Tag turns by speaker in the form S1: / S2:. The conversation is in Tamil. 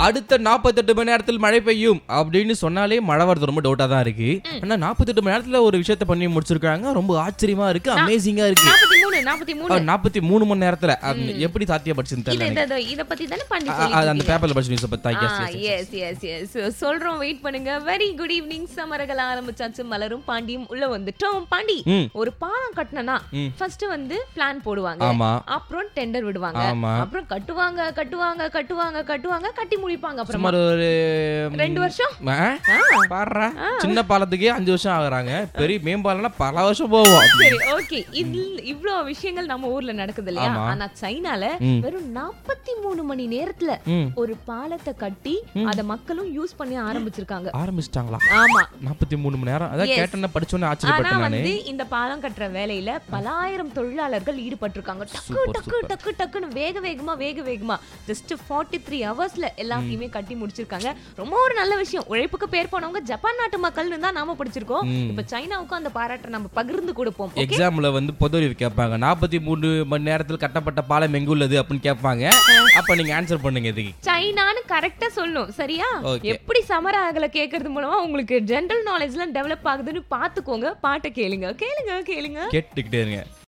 S1: அடுத்த நாற்பத்தெட்டு மணி நேரத்தில் மழை பெய்யும் அப்படின்னு சொன்னாலே மழை வரது ரொம்ப டவுட்டா தான் இருக்கு ஆனா நாற்பத்தெட்டு மணி நேரத்துல ஒரு விஷயத்த பண்ணி முடிச்சிருக்காங்க ரொம்ப ஆச்சரியமா இருக்கு அமேசிங்கா இருக்கு
S2: நாற்பத்தி மூணு நாற்பத்தி மூணு
S1: நாற்பத்தி மூணு மணி நேரத்துல அது எப்படி சாத்தியப்படுச்சுன்னு
S2: இது
S1: தெரியல எனக்கு.
S2: இத- இத பத்தி தானே பண்ணி
S1: அ- அ- அந்த பேப்பர்ல படிச்ச நியூஸ் பத்தி yes, yes, yes.
S2: Yes yes yes சொல்றோம் வெயிட் பண்ணுங்க வெரி குட் ஈவினிங் சமரகள் ஆரம்பிச்சாச்சு மலரும் பாண்டியும் உள்ள வந்துட்டோம் பாண்டி
S1: ம்.
S2: ஒரு பாலம் கட்டணும்னா ஃபர்ஸ்ட் வந்து பிளான் போடுவாங்க
S1: ஆமா
S2: அப்புறம் டெண்டர் விடுவாங்க
S1: ஆமா
S2: அப்புறம் கட்டுவாங்க கட்டுவாங்க கட்டுவாங்க கட்டுவாங்க கட்டி முடிப்பாங்க அப்புறமா
S1: சுமார் ஒரு
S2: ரெண்டு வருஷம்
S1: ஆ? பாருடா சின்ன பாலத்துக்கே அஞ்சு வருஷம் ஆகுறாங்க பெரிய மேம்பாலம்னா பல வருஷம் போவோம்
S2: சரி ஓகே இவ்ளோ விஷயங்கள் நம்ம ஊர்ல நடக்குது இல்லையா
S1: ஆமா.
S2: ஆனா சைனால
S1: ம்.
S2: வெறும் நாற்பத்தி மூணு மணி நேரத்துல
S1: ம்.
S2: ஒரு பாலத்தை கட்டி அத மக்களும் யூஸ் பண்ண ஆரம்பிச்சிருக்காங்க
S1: ஆரம்பிச்சிட்டாங்களா
S2: ஆமா
S1: நாற்பத்தி மூணு மணி நேரம் அதான்
S2: Yes.
S1: கேட்டேன்னு படிச்சோன்னு
S2: ஆனா
S1: ஆச்சரியப்பட்டேன் நானு
S2: வந்து இந்த பாலம் கட்டுற வேலையில பலாயிரம் தொழிலாளர்கள் ஈடுபட்டிருக்காங்க டக்கு
S1: Super,
S2: டக்கு டக்கு டக்குன்னு வேக வேகமா வேக வேகமா ஜஸ்ட் ஃபார்ட்டி த்ரீ ஹவர்ஸ்ல எல்லாத்தையுமே கட்டி முடிச்சிருக்காங்க ரொம்ப ஒரு நல்ல விஷயம் உழைப்புக்கு பேர் போனவங்க ஜப்பான் நாட்டு மக்கள்னு தான் நாம படிச்சிருக்கோம்
S1: ம்.
S2: இப்ப சைனாவுக்கும் அந்த பாராட்டை நம்ம பகிர்ந்து கொடுப்போம் okay?
S1: எக்ஸாம்ல வந்து பொது அறிவு கேட்பாங்க நாற்பத்தி மூணு மணி நேரத்தில் கட்டப்பட்ட பாலம் எங்குள்ளது அப்படின்னு கேட்பாங்க அப்ப நீங்க ஆன்சர் பண்ணுங்க இதுக்கு
S2: சைனான்னு கரெக்டா சொல்லணும் சரியா
S1: Okay.
S2: எப்படி சமர ஆகல கேக்குறது மூலமா உங்களுக்கு ஜெனரல் நாலேஜ்லாம் டெவலப் ஆகுதுன்னு பாத்துக்கோங்க பாட்டை கேளுங்க கேளுங்க கேளுங்க
S1: கேட்டுக்கிட்டே இருங்க